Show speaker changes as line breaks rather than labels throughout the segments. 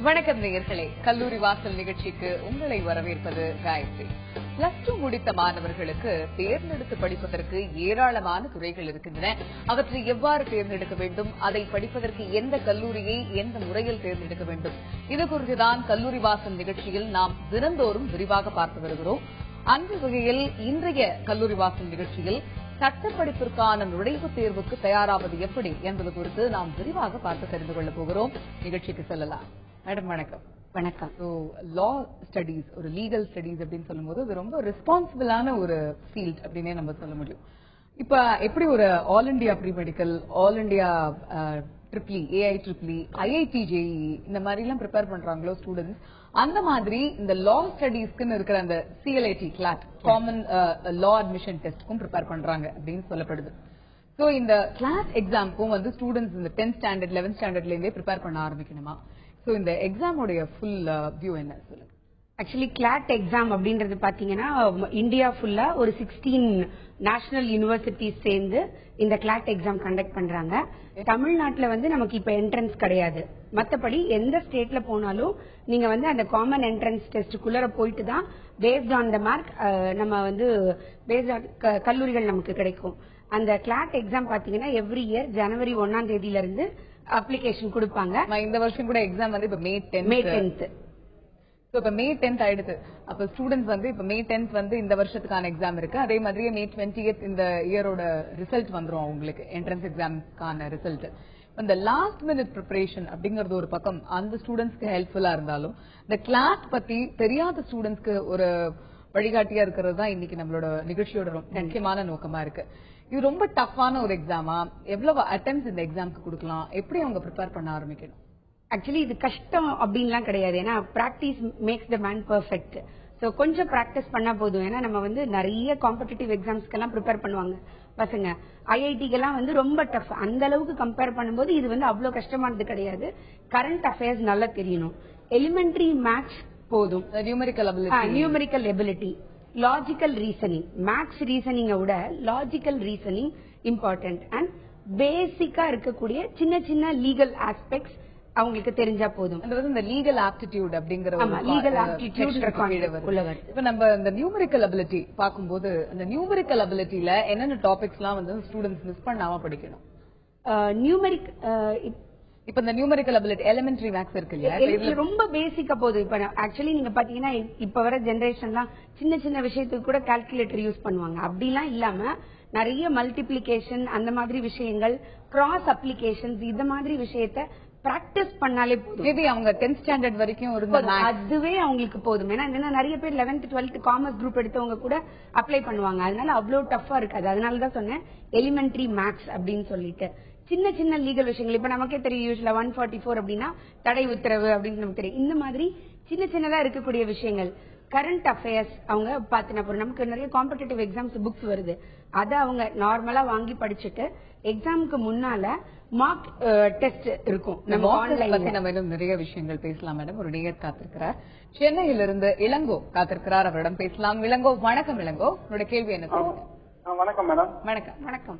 வணக்கம் நேயர்களே கல்லூரி வாசல் நிகழ்ச்சிக்கு உங்களை வரவேற்பது காயத்ரி பிளஸ் டூ முடித்த மாணவர்களுக்கு தேர்ந்தெடுத்து படிப்பதற்கு ஏராளமான துறைகள் இருக்கின்றன அவற்றை எவ்வாறு தேர்ந்தெடுக்க வேண்டும் அதை படிப்பதற்கு எந்த கல்லூரியை எந்த முறையில் தேர்ந்தெடுக்க வேண்டும் இது குறித்துதான் கல்லூரி வாசல் நிகழ்ச்சியில் நாம் தினந்தோறும் விரிவாக பார்த்து வருகிறோம் அந்த வகையில் இன்றைய கல்லூரி வாசல் நிகழ்ச்சியில் சட்டப்படிப்பிற்கான நுழைவுத் தேர்வுக்கு தயாராவது எப்படி என்பது குறித்து நாம் விரிவாக பார்த்து தெரிந்து கொள்ளப் போகிறோம் நிகழ்ச்சிக்கு செல்லலாம் மேடம் வணக்கம்
வணக்கம்
ஸோ லா ஸ்டடீஸ் ஒரு லீகல் ஸ்டடீஸ் அப்படின்னு சொல்லும்போது அது ரொம்ப ரெஸ்பான்சிபிளான ஒரு ஃபீல்ட் அப்படின்னே நம்ம சொல்ல முடியும் இப்ப எப்படி ஒரு all India pre medical all India triple AI triple IIT JEE இந்த மாதிரி எல்லாம் ப்ரிப்பேர் பண்றாங்களோ ஸ்டூடெண்ட்ஸ் அந்த மாதிரி இந்த லா ஸ்டடீஸ்க்குன்னு இருக்கிற அந்த CLAT CLAT common law admission டெஸ்ட்க்கும் ப்ரிப்பேர் பண்றாங்க அப்படின்னு சொல்லப்படுது சோ இந்த கிளாஸ் எக்ஸாம்க்கும் வந்து ஸ்டூடெண்ட்ஸ் இந்த டென்த் ஸ்டாண்டர்ட் லெவன்த் ஸ்டாண்டர்ட்ல இருந்தே ப்ரிப்பேர் பண்ண ஆரம்பிக்கணுமா சோ இந்த எக்ஸாமோடைய ஃபுல் வியூ என்ன சொல்லுங்க
ஆக்சுவலி கிளாட் எக்ஸாம் அப்படின்றது பாத்தீங்கன்னா இந்தியா ஃபுல்லா ஒரு சிக்ஸ்டீன் நேஷனல் யூனிவர்சிட்டிஸ் சேர்ந்து இந்த கிளாட் எக்ஸாம் கண்டக்ட் பண்றாங்க தமிழ்நாட்டுல வந்து நமக்கு இப்ப என்ட்ரன்ஸ் கிடையாது மத்தபடி எந்த ஸ்டேட்ல போனாலும் நீங்க வந்து அந்த காமன் என்ட்ரன்ஸ் டெஸ்ட்டுக்குள்ள போயிட்டு தான் பேஸ்ட் ஆன் த மார்க் நம்ம வந்து பேஸ்ட் ஆன் கல்லூரிகள் நமக்கு கிடைக்கும் அந்த கிளாட் எக்ஸாம் பாத்தீங்கன்னா எவ்ரி இயர் ஜனவரி ஒன்னாம் தேதியில இருந்து அப்ளிகேஷன் கொடுப்பாங்க
நான் இந்த வருஷம் கூட எக்ஸாம் வந்து இப்ப May
May
tenth
tenth
so இப்ப மே டென்த் ஆயிடுது அப்ப ஸ்டூடெண்ட்ஸ் வந்து இப்ப மே டென்த் வந்து இந்த வருஷத்துக்கான எக்ஸாம் இருக்கு அதே மாதிரியே மே டுவெண்ட்டி இந்த இயரோட ரிசல்ட் வந்துரும் அவங்களுக்கு என்ட்ரன்ஸ் எக்ஸாம்க்கான ரிசல்ட் இந்த லாஸ்ட் மினிட் ப்ரிப்பரேஷன் அப்படிங்கறது ஒரு பக்கம் அந்த ஸ்டூடெண்ட்ஸ்க்கு ஹெல்ப்ஃபுல்லா இருந்தாலும் இந்த கிளாஸ் பத்தி தெரியாத ஸ்டூடெண்ட்ஸ்க்கு ஒரு வழிகாட்டியா இருக்கிறது தான் இன்னைக்கு நம்மளோட நிகழ்ச்சியோட ரொம்ப முக்கியமான நோக்கமா இருக்கு இது ரொம்ப டஃப்பான ஒரு எக்ஸாமா எவ்வளவு அட்டெம்ப்ட்ஸ் இந்த எக்ஸாம்க்கு கொடுக்கலாம் எப்படி அவங்க ப்ரிப்பேர் பண்ண ஆரம்பிக்கணும்
ஆக்சுவலி இது கஷ்டம் அப்படின்லாம் கிடையாது ஏன்னா practice makes the man perfect so கொஞ்சம் ப்ராக்டிஸ் பண்ணா போதும் ஏன்னா நம்ம வந்து நிறைய காம்படிட்டிவ் எக்ஸாம்ஸ்க்கெல்லாம் ப்ரிப்பேர் பண்ணுவாங்க பசங்க ஐஐடிக்கெல்லாம் வந்து ரொம்ப டஃப் அந்த அளவுக்கு கம்பேர் பண்ணும்போது இது வந்து அவ்வளோ கஷ்டமானது கிடையாது கரண்ட் அஃபேர்ஸ் நல்லா தெரியணும் எலிமெண்டரி மேக்ஸ் போதும்
numerical ability
numerical ability logical reasoning maths ரீசனிங்கை விட லாஜிக்கல் ரீசனிங் இம்பார்ட்டன்ட் அண்ட் பேசிக்கா இருக்கக்கூடிய சின்ன சின்ன லீகல் ஆஸ்பெக்ட்ஸ் அவங்களுக்கு தெரிஞ்சா போதும்
அது வந்து இந்த லீகல் ஆப்டிடியூட் அப்படிங்கிற ஒரு
ஆமா, legal
பா-
aptitude
section க்கு கீழே
concept உள்ள
வருது.
வருது.
இப்ப நம்ம இந்த நியூமெரிக்கல் அபிலிட்டி பார்க்கும்போது அந்த நியூமெரிக்கல் அபிலிட்டில என்னென்ன டாபிக்ஸ் எல்லாம் வந்து ஸ்டூடெண்ட்ஸ் மிஸ் பண்ணாம படிக்கணும்
நியூமெரிக்
இப்ப இந்த நியூமெரிக்கல் அபிலிட்டி எலிமெண்டரி மேக்ஸ் இருக்கு இல்லையா இப்ப இதுல
ரொம்ப பேசிக்கா போதும் இப்ப ஆக்சுவலி நீங்க பாத்தீங்கன்னா இ- இப்ப வர ஜெனரேஷன்லாம் சின்ன சின்ன விஷயத்துக்கு கூட கால்குலேட்டர் யூஸ் பண்ணுவாங்க அப்படிலாம் இல்லாம நிறைய மல்டிப்ளிகேஷன் அந்த மாதிரி விஷயங்கள் கிராஸ் அப்ளிகேஷன்ஸ் இந்த மாதிரி விஷயத்த பிராக்டிஸ் பண்ணாலே போதும்
மேபி அவங்க டென்த் ஸ்டாண்டர்ட் வரைக்கும் இருந்த
போதும்.
மேக்ஸ்
அதுவே அவங்களுக்கு போதும் ஏன்னா என்னன்னா நிறைய பேர் லெவன்த் டுவெல்த் காமர்ஸ் குரூப் எடுத்தவங்க கூட அப்ளை பண்ணுவாங்க அதனால அவ்வளவு டஃபா இருக்காது அதனால தான் சொன்னேன் எலிமெண்டரி மேக்ஸ் அப்படின்னு சொல்லிட்டு சின்ன சின்ன லீகல் விஷயங்கள் இப்ப நமக்கே தெரியும் யூஸ்வலா ஒன் ஃபார்ட்டி ஃபோர் அப்படின்னா தடை உத்தரவு அப்படின்னு நமக்கு தெரியும் இந்த மாதிரி சின்ன சின்னதா இருக்கக்கூடிய விஷயங்கள் கரண்ட் அஃபேர்ஸ் அவங்க பாத்தினா போறோம் நமக்கு நிறைய காம்படிட்டிவ் எக்ஸாம்ஸ் புக்ஸ் வருது அதை அவங்க நார்மலா வாங்கி படிச்சுட்டு எக்ஸாமுக்கு முன்னால மார்க் டெஸ்ட் இருக்கும் நம்ம
பத்தி
ஆன்லைன்ல
நம்ம இன்னும் நிறைய விஷயங்கள் பேசலாம் மேடம் ஒரு நேயர் காத்திருக்கிறார் சென்னையிலிருந்து இளங்கோ காத்திருக்கிறார் அவரிடம் பேசலாம் இளங்கோ வணக்கம் இளங்கோ உங்களோட கேள்வி என்ன சொல்லுங்க
ஆ, வணக்கம் மேடம்
வணக்கம்
வணக்கம்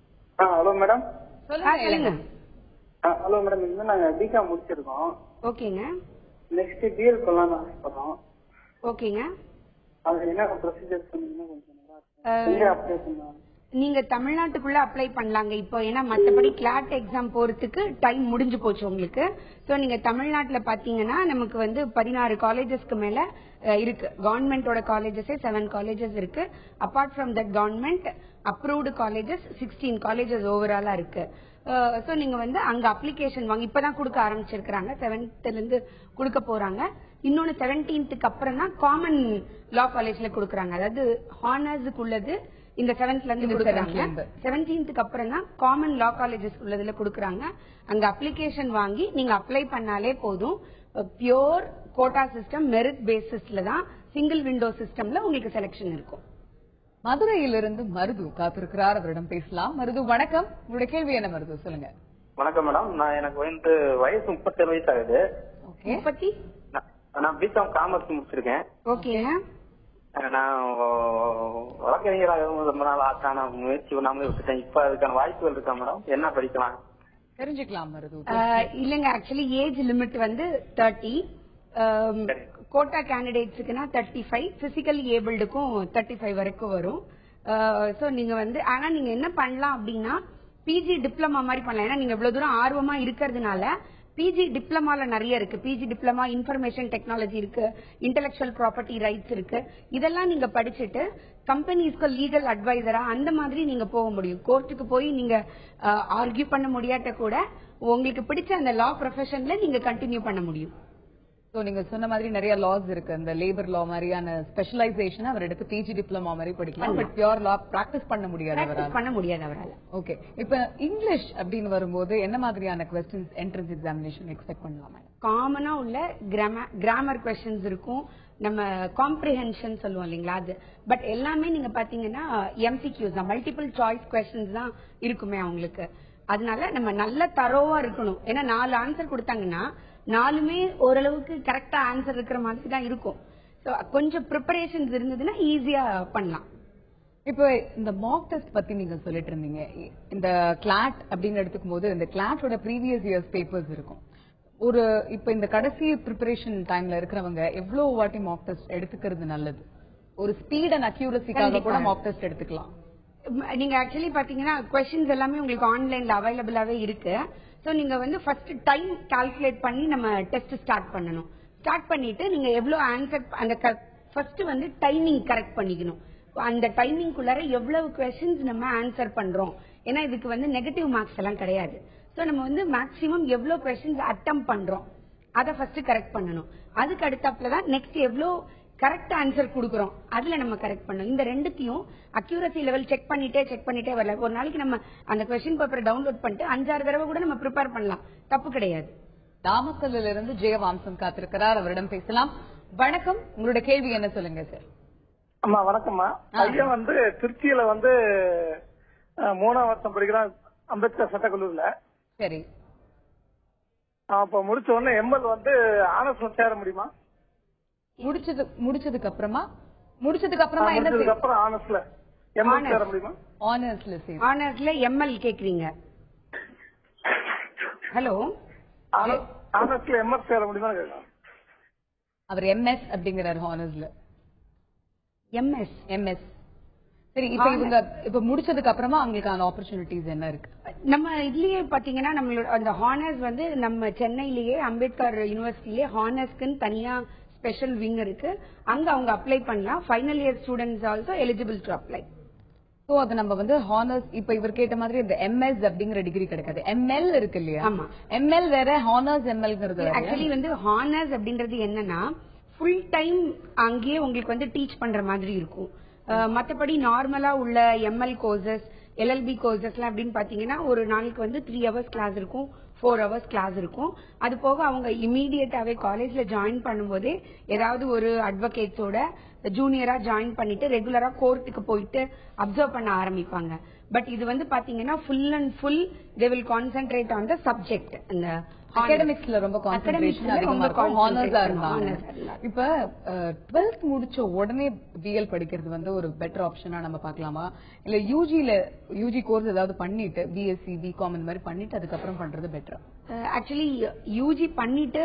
ஆ ஹலோ மேடம்
ஆ,
சொல்லுங்க இளங்கோ
சொல்லுங்க
ஆ, ஹலோ மேடம் இந்த நாங்க பிகாம் முடிச்சிருக்கோம்
ஓகேங்க
நெக்ஸ்ட் பிஎல் பண்ணலாம்னு ஆசைப்படுறோம்
ஓகேங்க
அது என்ன ப்ரொசீஜர் சொன்னீங்கன்னா கொஞ்சம் நல்லா
அஹ்,
இருக்கும் எங்க அப்ளை பண்ணலாம்
நீங்க தமிழ்நாட்டுக்குள்ள அப்ளை பண்ணலாங்க இப்போ ஏன்னா மத்தபடி கிளாட் எக்ஸாம் போறதுக்கு டைம் முடிஞ்சு போச்சு உங்களுக்கு சோ நீங்க தமிழ்நாட்டுல பாத்தீங்கன்னா நமக்கு வந்து பதினாறு காலேஜஸ்க்கு மேல அஹ், இருக்கு கவர்மெண்டோட காலேஜஸே செவன் காலேஜஸ் இருக்கு apart from that government approved colleges sixteen colleges ஓவராலா இருக்கு சோ நீங்க வந்து அங்க அப்ளிகேஷன் வாங்கி இப்பதான் கொடுக்க ஆரம்பிச்சிருக்காங்க செவன்த்ல இருந்து கொடுக்க போறாங்க இன்னொன்னு செவன்டீன்த்துக்கு அப்புறம் தான் காமன் லா காலேஜ்ல கொடுக்குறாங்க அதாவது ஹானர்ஸுக்கு உள்ளது இந்த செவன்த்ல இருந்து
இந்த
கொடுக்குறாங்க
7th ல இருந்து.
செவன்டீன்த்துக்கு அப்புறம் தான் காமன் லா காலேஜஸ் உள்ளதுல கொடுக்குறாங்க அங்க அப்ளிகேஷன் வாங்கி நீங்க அப்ளை பண்ணாலே போதும் பியோர் கோட்டா சிஸ்டம் மெரிட் பேசிஸ்ல தான் சிங்கிள் விண்டோ சிஸ்டம்ல உங்களுக்கு செலெக்ஷன் இருக்கும்
மதுரையிலிருந்து மருது காத்திருக்கிறார் அவரிடம் பேசலாம் மருது வணக்கம் உங்களுடைய கேள்வி என்ன மருது சொல்லுங்க
வணக்கம் மேடம் நான் எனக்கு வந்து வயசு முப்பத்தேழு வயசு ஆகுது
ஓகே
முப்பத்தி
நான்- நான் பிகாம் காமர்ஸ் முடிச்சிருக்கேன்
ஓகேங்க
நான் வழக்கறிஞராக ரொம்ப நாள் ஆசை ஆனா முயற்சி பண்ணாமலே விட்டுட்டேன் இப்ப அதுக்கான வாய்ப்புகள் இருக்கா மேடம் என்ன படிக்கலாம்
தெரிஞ்சுக்கலாம் மருது
அஹ், இல்லைங்க ஆக்சுவலி ஏஜ் லிமிட் வந்து தேர்ட்டி கோட்டா கேண்டிடேட்ஸுக்குனா தேர்ட்டி ஃபைவ் பிசிக்கலி ஏபிள்டுக்கும் தேர்ட்டி ஃபைவ் வரைக்கும் வரும் ஸோ நீங்க வந்து ஆனா நீங்க என்ன பண்ணலாம் அப்படின்னா பிஜி டிப்ளமா மாதிரி பண்ணலாம் ஏன்னா நீங்க இவ்வளவு தூரம் ஆர்வமா இருக்கிறதுனால பிஜி டிப்ளமால நிறைய இருக்கு பிஜி டிப்ளமா இன்ஃபர்மேஷன் டெக்னாலஜி இருக்கு இன்டெலெக்சுவல் ப்ராப்பர்ட்டி ரைட்ஸ் இருக்கு இதெல்லாம் நீங்க படிச்சுட்டு கம்பெனிஸ்க்கு லீகல் அட்வைசரா அந்த மாதிரி நீங்க போக முடியும் கோர்ட்டுக்கு போய் நீங்க ஆர்கியூ பண்ண முடியாட்ட கூட உங்களுக்கு பிடிச்ச அந்த லா ப்ரொஃபஷன்ல நீங்க கண்டினியூ பண்ண முடியும்
சோ நீங்க சொன்ன மாதிரி நிறைய லாஸ் இருக்கு இந்த லேபர் லா மாதிரியான ஸ்பெஷலைசேஷன் அவர் எடுத்து பிஜி டிப்ளமா மாதிரி படிக்கலாம் பட் பியூர் லா பிராக்டிஸ் பண்ண முடியாது அவரால்
Practice பண்ண முடியாது அவரால்
ஓகே இப்ப இங்கிலீஷ் அப்படின்னு வரும்போது என்ன மாதிரியான கொஸ்டின்ஸ் என்ட்ரன்ஸ் எக்ஸாமினேஷன் எக்ஸ்பெக்ட் பண்ணலாம் மேடம்
காமனா உள்ள கிராமர் கொஸ்டின்ஸ் இருக்கும் நம்ம காம்ப்ரிஹென்ஷன் சொல்லுவோம் இல்லைங்களா அது பட் எல்லாமே நீங்க பாத்தீங்கன்னா எம்சிக்யூஸ் தான் மல்டிபிள் சாய்ஸ் கொஸ்டின்ஸ் தான் இருக்குமே அவங்களுக்கு அதனால நம்ம நல்ல தரோவா இருக்கணும் ஏன்னா நாலு ஆன்சர் கொடுத்தாங்கன்னா நாலுமே ஓரளவுக்கு கரெக்டா ஆன்சர் இருக்கிற மாதிரி தான் இருக்கும் So, கொஞ்சம் ப்ரிப்பரேஷன்ஸ் இருந்ததுன்னா ஈஸியா பண்ணலாம்
இப்போ இந்த மாக் டெஸ்ட் பத்தி நீங்க சொல்லிட்டு இருந்தீங்க இ- இந்த கிளாட் அப்படின்னு எடுத்துக்கும் போது இந்த கிளாட்டோட ப்ரீவியஸ் இயர்ஸ் பேப்பர்ஸ் இருக்கும் ஒரு இப்ப இந்த கடைசி ப்ரிப்பரேஷன் டைம்ல இருக்கிறவங்க எவ்வளவு வாட்டி மாக் டெஸ்ட் எடுத்துக்கிறது நல்லது ஒரு ஸ்பீட் அண்ட் அக்யூரசிக்காக கூட
கண்டிப்பா.
மாக் டெஸ்ட் எடுத்துக்கலாம்
ம- நீங்க ஆக்சுவலி பாத்தீங்கன்னா கொஸ்டின்ஸ் எல்லாமே உங்களுக்கு ஆன்லைன்ல அவைலபிளாவே இருக்கு சோ நீங்க வந்து ஃபர்ஸ்ட் டைம் கால்குலேட் பண்ணி நம்ம டெஸ்ட் ஸ்டார்ட் பண்ணணும் ஸ்டார்ட் பண்ணிட்டு நீங்க எவ்வளவு ஆன்சர் அந்த ஃபர்ஸ்ட் வந்து டைமிங் கரெக்ட் பண்ணிக்கணும் அந்த டைமிங்குள்ளார எவ்வளவு கொஸ்டின்ஸ் நம்ம ஆன்சர் பண்றோம் ஏன்னா இதுக்கு வந்து நெகட்டிவ் மார்க்ஸ் எல்லாம் கிடையாது சோ நம்ம வந்து மேக்ஸிமம் எவ்வளவு கொஸ்டின்ஸ் அட்டம் பண்றோம் அதை ஃபர்ஸ்ட் கரெக்ட் பண்ணணும் அதுக்கு அடுத்தாப்புல தான் நெக்ஸ்ட் எவ்வளோ கரெக்ட் ஆன்சர் கொடுக்குறோம் அதுல நம்ம கரெக்ட் பண்ணணும் இந்த ரெண்டுத்தையும் அக்யூரசி லெவல் செக் பண்ணிட்டே செக் பண்ணிட்டே வரல ஒரு நாளைக்கு நம்ம அந்த கொஸ்டின் பேப்பரை டவுன்லோட் பண்ணிட்டு அஞ்சாறு தடவை கூட நம்ம ப்ரிப்பேர் பண்ணலாம் தப்பு கிடையாது
நாமக்கல்லில் இருந்து ஜெயவாம்சம் காத்திருக்கிறார் அவரிடம் பேசலாம் வணக்கம் உங்களோட கேள்வி என்ன சொல்லுங்க சார்
அம்மா வணக்கம்மா பையன் வந்து திருச்சியில வந்து அஹ், மூணாம் வருஷம் படிக்கிறான் அம்பேத்கர் சட்டக்கல்லூரில
சரி
அவன் இப்ப முடிச்ச உடனே எம்எல் வந்து ஆனர்ஸ்ல சேர முடியுமா
முடிச்சது முடிச்சதுக்கு அப்புறமா முடிச்சதுக்கு அப்புறமா என்ன
முடிச்சதுக்கு அப்புறம் ஆனர்ஸ்ல எம்எல்
Honours.
சேர முடியுமா
ஆனர்ஸ்ல சேர்
ஆனர்ஸ்ல எம்எல் கேக்குறீங்க ஹலோ
ஆனர்ஸ்ல எம்எல் சேர முடியுமா கேட்கலாம்
அவர் எம்எஸ் அப்படிங்கிறார் ஹானர்ஸ்ல
எம்எஸ்
எம்எஸ் சரி இப்ப இவங்க இப்ப முடிச்சதுக்கு அப்புறமா அவங்களுக்கான ஆப்பர்ச்சுனிட்டிஸ் என்ன இருக்கு
நம்ம இதுலயே பாத்தீங்கன்னா நம்மளோட அந்த ஹானர்ஸ் வந்து நம்ம சென்னையிலேயே அம்பேத்கர் யூனிவர்சிட்டிலேயே ஹானர்ஸ்க்குன்னு தனியா ஸ்பெஷல் விங் இருக்கு அங்க அவங்க அப்ளை பண்ணலாம் final year students also eligible to apply
so அது நம்ம வந்து ஹானர்ஸ் இப்ப இவர் கேட்ட மாதிரி இந்த எம்எஸ் அப்படிங்கிற டிகிரி கிடைக்காது எம்எல் இருக்கு இல்லையா
ஆமா.
எம்எல் வேற ஹானர்ஸ் எம்எல்ங்கிறது வேற
ஆக்சுவலி வந்து ஹானர்ஸ் அப்படின்றது என்னன்னா ஃபுல் டைம் அங்கேயே உங்களுக்கு வந்து டீச் பண்ற மாதிரி இருக்கும் அஹ் மத்தபடி நார்மலா உள்ள எம்எல் கோர்சஸ் எல்எல்பி கோர்சஸ்லாம் அப்படின்னு பாத்தீங்கன்னா ஒரு நாளைக்கு வந்து த்ரீ ஹவர்ஸ் கிளாஸ் இருக்கும் ஃபோர் ஹவர்ஸ் கிளாஸ் இருக்கும் அது போக அவங்க இமீடியட்டாவே காலேஜ்ல ஜாயின் பண்ணும்போதே ஏதாவது ஒரு அட்வொகேட்ஸோட ஜூனியரா ஜாயின் பண்ணிட்டு ரெகுலரா கோர்ட்டுக்கு போயிட்டு அப்சர்வ் பண்ண ஆரம்பிப்பாங்க பட் இது வந்து பாத்தீங்கன்னா full and full they will concentrate on the subject அந்த
அகாடமிக்ஸ்ல ரொம்ப கான்சென்ட்ரேஷன்
Academics ல
அதிகமா
ரொம்ப
இருக்கும் ஹானர்ஸா
concentrate
இருந்தாங்க
honors இருந்தாங்க.
இப்ப டுவெல்த் முடிச்ச உடனே பிஎல் படிக்கிறது வந்து ஒரு பெட்டர் ஆப்ஷனா நம்ம பார்க்கலாமா இல்ல யூஜில யூஜி கோர்ஸ் ஏதாவது பண்ணிட்டு பிஎஸ்சி பிகாம் இந்த மாதிரி பண்ணிட்டு அதுக்கப்புறம் பண்றது பெட்டரா
ஆக்சுவலி யூஜி பண்ணிட்டு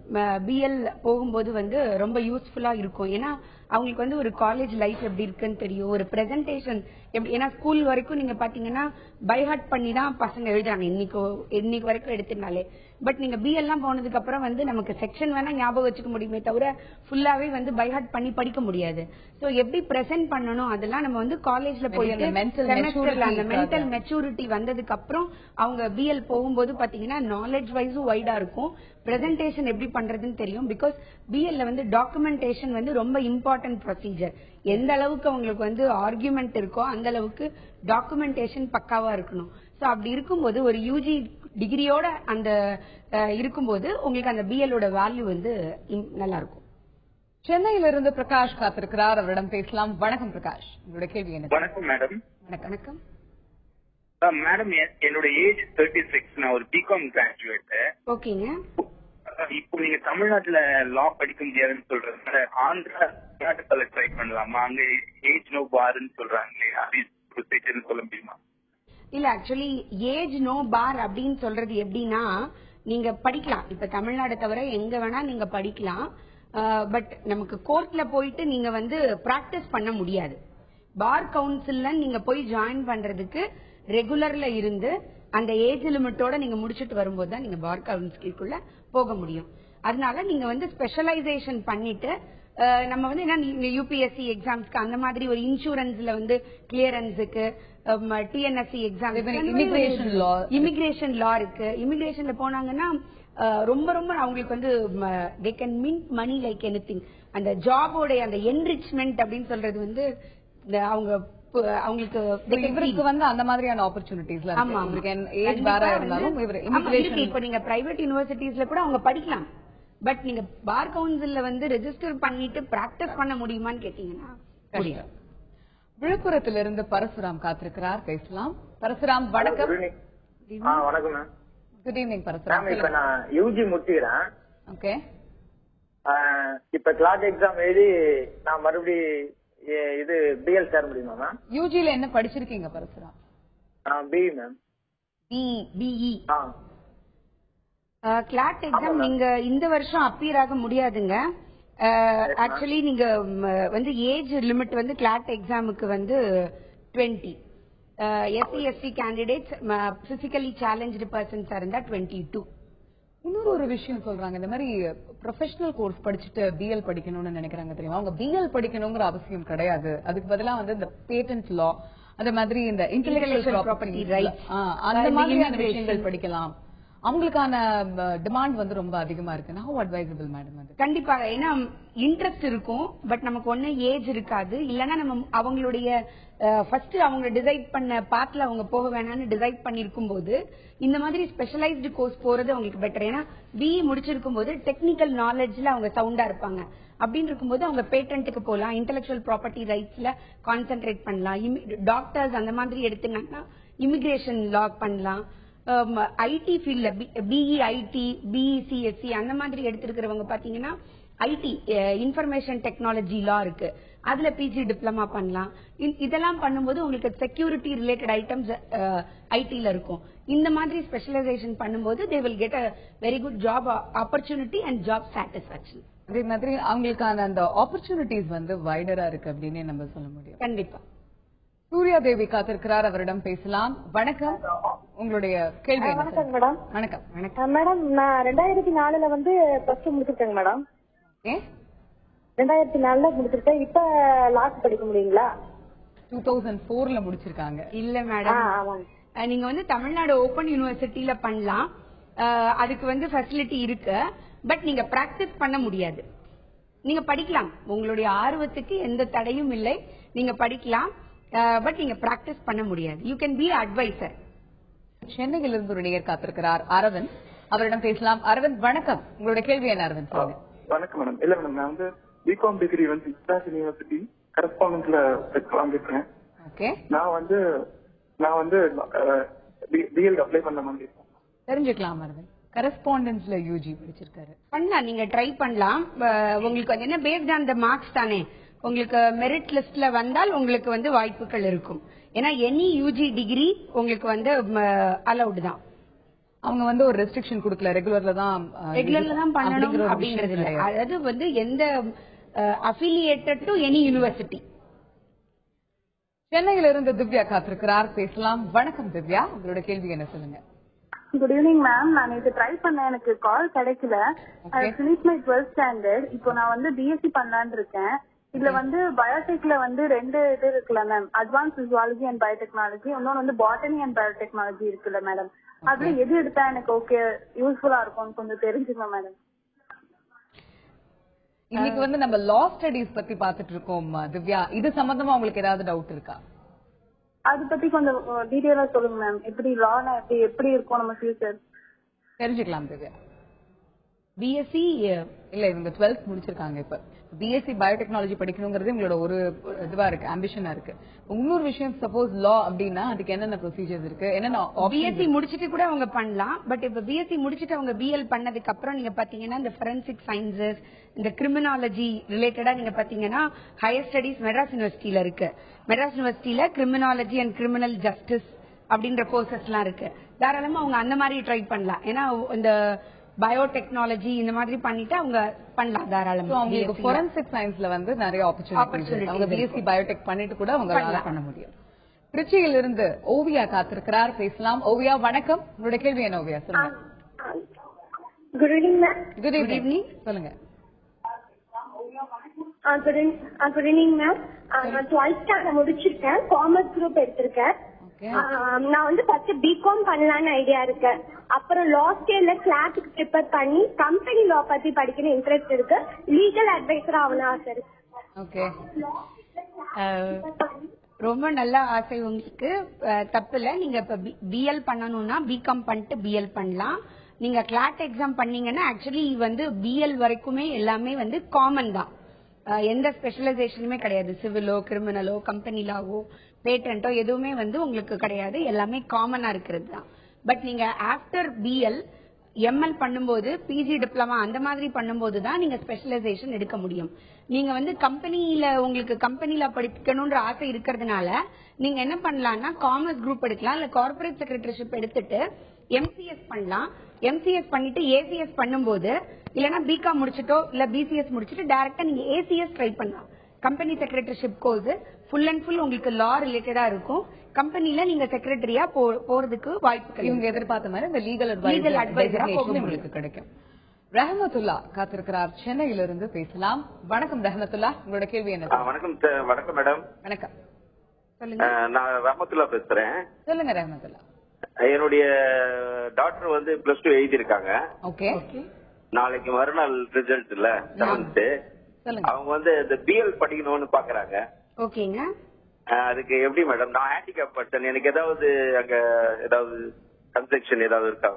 பிஎல் போகும்போது வந்து ரொம்ப யூஸ்ஃபுல்லா இருக்கும் ஏன்னா அவங்களுக்கு வந்து ஒரு காலேஜ் லைஃப் எப்படி இருக்குன்னு தெரியும் ஒரு பிரசன்டேஷன் எப்படி ஏன்னா ஸ்கூல் வரைக்கும் நீங்க பாத்தீங்கன்னா பைஹார்ட் பண்ணி தான் பசங்க எழுதுறாங்க இன்னைக்கு இன்னைக்கு வரைக்கும் எடுத்துனாலே பட் நீங்க பிஎல்லாம் போனதுக்கு அப்புறம் வந்து நமக்கு செக்ஷன் வேணா ஞாபகம் வச்சுக்க முடியுமே தவிர ஃபுல்லாவே வந்து பைஹார்ட் பண்ணி படிக்க முடியாது சோ எப்படி பிரசன்ட் பண்ணணும் அதெல்லாம் நம்ம வந்து காலேஜ்ல
Maybe
போயிட்டு
அந்த mental
செமஸ்டர்ல அந்த
maturity
மென்டல்
க்காக.
மெச்சூரிட்டி வந்ததுக்கு அப்புறம் அவங்க பிஎல் போகும்போது பாத்தீங்கன்னா நாலேஜ் வைஸும் வைடா இருக்கும் பிரசன்டேஷன் எப்படி பண்றதுன்னு தெரியும் பிகாஸ் பிஎல்ல வந்து டாக்குமெண்டேஷன் வந்து ரொம்ப இம்பார்ட்டன்ட் ப்ரொசீஜர் எந்த அளவுக்கு அவங்களுக்கு வந்து ஆர்குமெண்ட் இருக்கோ அந்த அளவுக்கு டாக்குமெண்டேஷன் பக்காவா இருக்கணும் சோ அப்படி இருக்கும்போது ஒரு யூஜி டிகிரியோட அந்த அஹ், இருக்கும்போது உங்களுக்கு அந்த பிஎல்லோட வேல்யூ வந்து im- நல்லா இருக்கும்
சென்னையில இருந்து பிரகாஷ் காத்திருக்கிறார் அவரிடம் பேசலாம் வணக்கம் பிரகாஷ் உங்களோட கேள்வி என்ன
வணக்கம் மேடம்
வணக்கம்
மேடம் என்னோட ஏஜ் தேர்ட்டி சிக்ஸ் நான் ஒரு பிகாம் கிராஜுவேட்
ஓகேங்க
இப்போ நீங்க தமிழ்நாட்டுல லா படிக்க முடியாதுன்னு சொல்றதுனால ஆந்திரா கர்நாடகால ட்ரை பண்ணலாமா அங்க ஏஜ் நோ பாருன்னு சொல்றாங்க இல்லையா அது ப்ரொசீஜர்னு சொல்ல முடியுமா
இல்ல ஆக்சுவலி ஏஜ் நோ பார் அப்படின்னு சொல்றது எப்படின்னா நீங்க படிக்கலாம் இப்ப தமிழ்நாடு தவிர எங்க வேணா நீங்க படிக்கலாம் பட் நமக்கு கோர்ட்ல போயிட்டு நீங்க வந்து பிராக்டிஸ் பண்ண முடியாது பார் கவுன்சில்ல நீங்க போய் ஜாயின் பண்றதுக்கு ரெகுலர்ல இருந்து அந்த ஏஜ் லிமிட்டோட நீங்க முடிச்சிட்டு வரும்போது தான் நீங்க பார் கவுன்சிலுக்குள்ள போக முடியும் அதனால நீங்க வந்து ஸ்பெஷலைசேஷன் பண்ணிட்டு அஹ், நம்ம வந்து என்ன நீங்க யூபிஎஸ்சி எக்ஸாம்ஸ்க்கு அந்த மாதிரி ஒரு இன்சூரன்ஸ்ல வந்து கிளியரன்ஸுக்கு TNSC
Immigration law.
Immigration law இருக்கு இமிகிரேஷன்ல போனாங்கன்னா அஹ், ரொம்ப ரொம்ப அவங்களுக்கு வந்து தே கேன் மின் மணி லைக் எனி அந்த ஜாபோட அந்த என்ரிச்மெண்ட் அப்படின்னு சொல்றது வந்து இந்த அவங்க பு- அவங்களுக்கு they can
இவருக்கு
feel.
வந்து அந்த மாதிரியான ஆப்பர்ச்சுனிட்டிஸ்ல
ஆமா, ஆமா.
இவருக்கு ஏஜ்
கண்டிப்பா
வேற
வந்து-
இருந்தாலும் இவர்
ஆமா, இருக்கு.
இமிகிரேஷன்
இப்ப நீங்க பிரைவேட் யூனிவர்சிட்டிஸ்ல கூட அவங்க படிக்கலாம் பட் நீங்க பார் கவுன்சில்ல வந்து ரெஜிஸ்டர் பண்ணிட்டு பிராக்டிஸ் பண்ண முடியுமான்னு கேட்டீங்கன்னா முடியும்
விழுப்புரத்திலிருந்து பரசுராம் காத்திருக்கிறார் பேசலாம் பரசுராம் வணக்கம்
ஆ வணக்கம் ma'am
good evening
ma'am
Parasuram
இப்ப நான் யூஜி முடிச்சுக்கிறேன்
ஓகே
ஆ, இப்ப கிளாஸ் எக்ஸாம் எழுதி நான் மறுபடி எ- இது பிஎல் சேர முடியுமா மேம்
யூஜில என்ன படிச்சிருக்கீங்க Parasuram
BE ma'am
B
BE
ஆ
கிளாட் எக்ஸாம் நீங்க இந்த வருஷம் அப்பியர் ஆக முடியாதுங்க ஆக்சுவலி நீங்க ம், வந்து ஏஜ் லிமிட் வந்து கிளாட் எக்ஸாமுக்கு வந்து twenty SC SC candidates physically challenged பர்சன்ஸா இருந்தா டுவெண்ட்டி டூ
இன்னொரு ஒரு விஷயம் சொல்றாங்க இந்த மாதிரி ப்ரொஃபஷனல் கோர்ஸ் படிச்சுட்டு பிஎல் படிக்கணும்னு நினைக்கிறாங்க தெரியுமா அவங்க பிஎல் படிக்கணுங்கிற அவசியம் கிடையாது அதுக்கு பதிலா வந்து இந்த பேட்டன்ட் லா அந்த மாதிரி இந்த
Intellectual
intellectual
property
property
rights.
அந்த
இந்த
மாதிரியான
immigration.
விஷயங்கள் படிக்கலாம் அவங்களுக்கான டிமாண்ட் வந்து ரொம்ப அதிகமா இருக்கு ஹவு அட்வைசபிள் மேடம் அது
கண்டிப்பாக ஏன்னா இன்ட்ரெஸ்ட் இருக்கும் பட் நமக்கு ஒண்ணு ஏஜ் இருக்காது இல்லைன்னா நம்ம அவங்களுடைய ஃபர்ஸ்ட் அவங்க டிசைட் பண்ண பாத்துல அவங்க போக வேணாம்னு டிசைட் பண்ணிருக்கும் போது இந்த மாதிரி ஸ்பெஷலைஸ்டு கோர்ஸ் போறது அவங்களுக்கு பெட்டர் ஏன்னா பிஇ முடிச்சிருக்கும் போது டெக்னிக்கல் நாலேஜ்ல அவங்க சவுண்டா இருப்பாங்க அப்படின்னு இருக்கும்போது அவங்க பேட்டன்ட்டுக்கு போகலாம் இன்டெலெக்சுவல் ப்ராப்பர்ட்டி ரைட்ஸ்ல கான்சென்ட்ரேட் பண்ணலாம் டாக்டர்ஸ் அந்த மாதிரி எடுத்துனாங்கன்னா இமிகிரேஷன் லா பண்ணலாம் ஐடி ஃபீல்ட்ல பிஇ ஐடி பிஇசிஎஸ்சி அந்த மாதிரி எடுத்திருக்கிறவங்க பாத்தீங்கன்னா ஐடி இன்ஃபர்மேஷன் டெக்னாலஜி லா இருக்கு அதுல பிஜி டிப்ளமா பண்ணலாம் இ- இதெல்லாம் பண்ணும்போது உங்களுக்கு செக்யூரிட்டி ரிலேட்டட் ஐட்டம்ஸ் ஐடில இருக்கும் இந்த மாதிரி ஸ்பெஷலைசேஷன் பண்ணும்போது they will get a very good job opportunity and job satisfaction
அதே மாதிரி அவங்களுக்கான அந்த ஆப்பர்ச்சுனிட்டிஸ் வந்து வைடரா இருக்கு அப்படின்னே நம்ம சொல்ல முடியும்
கண்டிப்பா
சூர்யா தேவி காத்திருக்கிறார் அவரிடம் பேசலாம் வணக்கம் உங்களுடைய கேள்வி என்ன
வணக்கம்
சார்?
மேடம்
வணக்கம்
அஹ் மேடம் நான் ரெண்டாயிரத்தி நாலுல வந்து பிளஸ் டூ முடிச்சிருக்கேங்க மேடம்
ஏ
ரெண்டாயிரத்தி நாலுல முடிச்சிருக்கேன் இப்ப லாஸ்ட் படிக்க முடியுங்களா
டூ தௌசண்ட் போர்ல முடிச்சிருக்காங்க
இல்ல
ஆ
மேடம்
ஆமாங்க
அஹ் நீங்க வந்து தமிழ்நாடு ஓபன் யூனிவர்சிட்டியில பண்ணலாம் அஹ் அதுக்கு வந்து ஃபெசிலிட்டி இருக்கு பட் நீங்க பிராக்டிஸ் பண்ண முடியாது நீங்க படிக்கலாம் உங்களுடைய ஆர்வத்துக்கு எந்த தடையும் இல்லை நீங்க படிக்கலாம் பட் நீங்க பிராக்டிஸ் பண்ண முடியாது யூ கேன் பி அட்வைசர்
சென்னையில் இருந்து ஒரு நேயர் காத்திருக்கிறார் அரவிந்த் அவரிடம் பேசலாம் அரவிந்த் வணக்கம் உங்களுடைய கேள்வி என்ன அரவிந்த் சொல்லுங்க
வணக்கம் மேடம் இல்ல மேடம் நான் வந்து பிகாம் டிகிரி வந்து இஸ்லாஸ் யூனிவர்சிட்டி கரஸ்பாண்டன்ஸ்ல வாங்கிருக்கேன்
ஓகே
நான் வந்து நான் வந்து பிஎல் அப்ளை பண்ண மாதிரி இருக்கேன்
தெரிஞ்சுக்கலாம் அரவிந்த் கரஸ்பாண்டன்ஸ்ல யூஜி படிச்சிருக்காரு
பண்ணலாம் நீங்க ட்ரை பண்ணலாம் அஹ் உங்களுக்கு வந்து என்ன பேஸ்ட் ஆன் த மார்க்ஸ் தானே உங்களுக்கு மெரிட் லிஸ்ட்ல வந்தால் உங்களுக்கு வந்து வாய்ப்புகள் இருக்கும் ஏன்னா எனி யூஜி டிகிரி உங்களுக்கு வந்து அலௌட் தான்
அவங்க வந்து ஒரு ரெஸ்ட்ரிக்ஷன் கொடுக்கல ரெகுலர்ல தான் அஹ்,
ரெகுலர்ல தான்
அப்படிங்கிற
பண்ணணும்
ஒரு
அப்படின்றது
விஷயம்
இல்ல
கிடையாது.
அதாவது வந்து எந்த அஃபிலியேட்டட் டு எனி யூனிவர்சிட்டி
சென்னையில இருந்து திவ்யா காத்திருக்கிறார் பேசலாம் வணக்கம் திவ்யா உங்களோட கேள்வி என்ன சொல்லுங்க
குட் ஈவினிங் மேம் நான் இது ட்ரை பண்ணேன் எனக்கு கால் கிடைக்கல
Okay.
Finish my twelfth standard இப்போ நான் வந்து பிஎஸ்சி பண்ணலான்னு இருக்கேன் இதுல வந்து பயோடெக்ல வந்து ரெண்டு இது இருக்குல்ல ma'am advance physiology and biotechnology இன்னொன்னு வந்து பாட்டனி அண்ட் பயோடெக்னாலஜி இருக்குல்ல மேடம் அதுல எது எடுத்தா எனக்கு ஓகே யூஸ்ஃபுல்லா இருக்கும்னு கொஞ்சம் தெரிஞ்சுக்கணும் மேடம்
இன்னைக்கு வந்து நம்ம லா ஸ்டடிஸ் பத்தி பாத்துட்டு இருக்கோம் அஹ், திவ்யா இது சம்பந்தமா உங்களுக்கு ஏதாவது டவுட் இருக்கா
அது பத்தி கொஞ்சம் டீடைலா சொல்லுங்க மேம் எப்படி லானா எப்படி எப்படி இருக்கும் நம்ம ஃபியூச்சர்
தெரிஞ்சுக்கலாம் திவ்யா
பிஎஸ்சி
இல்ல இவங்க டுவெல்த் முடிச்சிருக்காங்க இப்ப பிஎஸ்சி பயோடெக்னாலஜி படிக்கணுங்கிறது உங்களோட ஒரு இதுவா இருக்கு ஆம்பிஷனா இருக்கு இன்னொரு விஷயம் சப்போஸ் லா அப்படின்னா அதுக்கு என்னென்ன ப்ரொசீஜர்ஸ் இருக்கு என்னென்ன
பிஎஸ்சி முடிச்சிட்டு கூட அவங்க பண்ணலாம் பட் இப்ப பிஎஸ்சி முடிச்சிட்டு அவங்க பிஎல் பண்ணதுக்கு அப்புறம் நீங்க பாத்தீங்கன்னா இந்த ஃபெரன்சிக் சயின்சஸ் இந்த கிரிமினாலஜி ரிலேட்டடா நீங்க பாத்தீங்கன்னா ஹையர் ஸ்டடிஸ் மெட்ராஸ் யூனிவர்சிட்டியில இருக்கு மெட்ராஸ் யூனிவர்சிட்டியில கிரிமினாலஜி அண்ட் கிரிமினல் ஜஸ்டிஸ் அப்படின்ற கோர்சஸ் எல்லாம் இருக்கு தாராளமா அவங்க அந்த மாதிரி ட்ரை பண்ணலாம் ஏன்னா இந்த பயோடெக்னாலஜி இந்த மாதிரி பண்ணிட்டு அவங்க பண்ணலாம்
So,
தாராளமா
அவங்களுக்கு
BSc ல.
ஃபொரன்சிக் சயின்ஸ்ல வந்து நிறைய ஆப்பர்ச்சுனிட்டி
Opportunities
அவங்க
இருக்கு.
பிஎஸ்சி பயோடெக் பண்ணிட்டு கூட அவங்க வேலை
பண்ணலாம்.
பண்ண முடியும் திருச்சியில் இருந்து ஓவியா காத்திருக்கிறார் பேசலாம் ஓவியா வணக்கம் உங்களுடைய கேள்வி என்ன ஓவியா சொல்லுங்க
good evening ma'am
good
evening.
Evening சொல்லுங்க
குட் ஈவினிங் மேம் நான் டுவெல்த் ஸ்டாண்டர்ட் முடிச்சிருக்கேன் காமர்ஸ் குரூப் எடுத்திருக்கேன்
ஓகே
ஆஹ் நான் வந்து ஃபர்ஸ்ட் பிகாம் பண்ணலாம்னு ஐடியா இருக்கேன் அப்புறம் லாஸ்ட் இயர்ல கிளாஸுக்கு ப்ரிப்பேர் பண்ணி கம்பெனி லா பத்தி படிக்கணும் இன்ட்ரெஸ்ட் இருக்கு லீகல் அட்வைசர் ஆகணும் ஆசை இருக்கு
ஓகே
அஹ், ரொம்ப நல்ல ஆசை உங்களுக்கு அஹ், தப்பு இல்ல நீங்க இப்ப பிஎல் பண்ணணும்னா பிகாம் பண்ணிட்டு பிஎல் பண்ணலாம் நீங்க கிளாட் எக்ஸாம் பண்ணீங்கன்னா ஆக்சுவலி வந்து பிஎல் வரைக்குமே எல்லாமே வந்து காமன் தான் அஹ், எந்த ஸ்பெஷலைசேஷனுமே கிடையாது சிவிலோ கிரிமினலோ கம்பெனி லாவோ பேட்டன்ட்டோ எதுவுமே வந்து உங்களுக்கு கிடையாது எல்லாமே காமனா இருக்கிறது தான் பட் நீங்க ஆஃப்டர் பிஎல் எம்எல் பண்ணும்போது பிஜி டிப்ளமா அந்த மாதிரி பண்ணும்போது தான் நீங்க ஸ்பெஷலைசேஷன் எடுக்க முடியும் நீங்க வந்து கம்பெனில உங்களுக்கு கம்பெனில படிக்கணும்ன்ற ஆசை இருக்கிறதுனால நீங்க என்ன பண்ணலாம்னா காமர்ஸ் குரூப் எடுக்கலாம் இல்ல கார்ப்பரேட் செக்ரட்டரிஷிப் எடுத்துட்டு எம்சிஎஸ் பண்ணலாம் எம்சிஎஸ் பண்ணிட்டு ஏசிஎஸ் பண்ணும்போது இல்லனா பிகாம் முடிச்சிட்டோ இல்ல பிசிஎஸ் முடிச்சிட்டு டைரக்டா நீங்க ஏசிஎஸ் ட்ரை பண்ணலாம் company secretaryship course full and full உங்களுக்கு லா ரிலேட்டடா இருக்கும் கம்பெனில நீங்க செக்ரட்டரியா போறதுக்கு வாய்ப்புகள்
இவங்க எதிர்பார்த்த மாதிரி இந்த லீகல்
Legal advisor ஆ போக
அட்வைஸ்
முடியும்.
உங்களுக்கு கிடைக்கும் ரஹமத்துல்லா காத்திருக்கிறார் சென்னையிலிருந்து பேசலாம் வணக்கம் ரஹமத்துல்லா உங்களோட கேள்வி என்ன
ஆ, வணக்கம் சார் வணக்கம் மேடம்
வணக்கம்
சொல்லுங்க
ஆ, நான் ரஹமத்துல்லா பேசுறேன்
சொல்லுங்க ரஹமத்துல்லா
என்னுடைய டாக்டர் வந்து பிளஸ் டூ எழுதியிருக்காங்க
ஓகே
நாளைக்கு மறுநாள் ரிசல்ட் இல்ல செவன்த்
சொல்லுங்க
அவங்க வந்து இந்த பிஎல் படிக்கணும்னு பாக்குறாங்க
ஓகேங்க
ஆ, அதுக்கு எப்படி மேடம் நான் ஹேண்டிகேப் பர்சன் எனக்கு ஏதாவது அங்க ஏதாவது கன்ஸ்ட்ரக்ஷன் ஏதாவது இருக்கா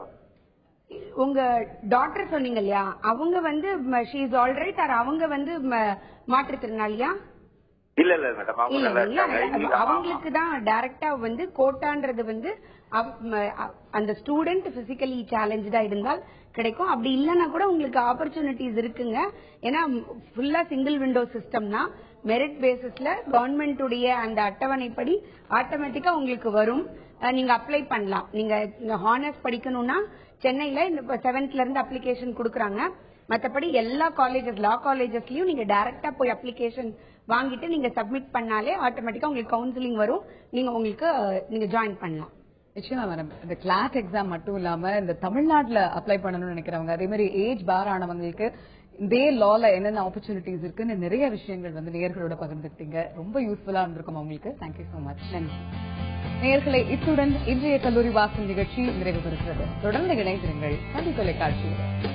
உங்க டாக்டர் சொன்னீங்க இல்லையா அவங்க வந்து ஷீ இஸ் ஆல்ரைட் ஆர் அவங்க வந்து ம- மாற்றுத்திறனாளியா
இல்ல இல்ல மேடம் அவங்க
இல்ல
நல்லா
இல்ல
இருக்காங்க இங்க- ஆமா,
அவங்களுக்கு தான் டைரக்டா வந்து கோட்டான்றது வந்து அவ- ம- அ- அந்த ஸ்டூடெண்ட் பிசிக்கலி சேலஞ்சா இருந்தால் கிடைக்கும் அப்படி இல்லைன்னா கூட உங்களுக்கு ஆப்பர்ச்சுனிட்டிஸ் இருக்குங்க ஏன்னா ஃபுல்லா சிங்கிள் விண்டோ சிஸ்டம்னா மெரிட் பேசிஸ்ல கவர்மெண்ட்டுடைய அந்த அட்டவணைப்படி ஆட்டோமேட்டிக்கா உங்களுக்கு வரும் அஹ் நீங்க அப்ளை பண்ணலாம் நீங்க ஹானர்ஸ் படிக்கணும்னா சென்னையில இந்த செவன்த்ல இருந்து அப்ளிகேஷன் கொடுக்குறாங்க மத்தபடி எல்லா காலேஜஸ் லா காலேஜஸ்லயும் நீங்க டைரக்டா போய் அப்ளிகேஷன் வாங்கிட்டு நீங்க சப்மிட் பண்ணாலே ஆட்டோமேட்டிக்கா உங்களுக்கு கவுன்சிலிங் வரும் நீங்க உங்களுக்கு அஹ், நீங்க ஜாயின் பண்ணலாம்
நிச்சயமா மேடம் இந்த கிளாஸ் எக்ஸாம் மட்டும் இல்லாம இந்த தமிழ்நாட்டுல அப்ளை பண்ணணும்னு நினைக்கிறவங்க அதே மாதிரி ஏஜ் பார் ஆனவங்களுக்கு இதே லால என்னென்ன ஆப்பர்ச்சுனிட்டிஸ் இருக்குன்னு நிறைய விஷயங்கள் வந்து நேயர்களோட பகிர்ந்துக்கிட்டீங்க ரொம்ப யூஸ்ஃபுல்லா இருந்திருக்கும் உங்களுக்கு தேங்க்யூ so மச் நன்றி நேயர்களை இத்துடன் இன்றைய கல்லூரி வாசல் நிகழ்ச்சி நிறைவு பெறுகிறது தொடர்ந்து இணைந்திருங்கள் கல்வி தொலைக்காட்சியுடன்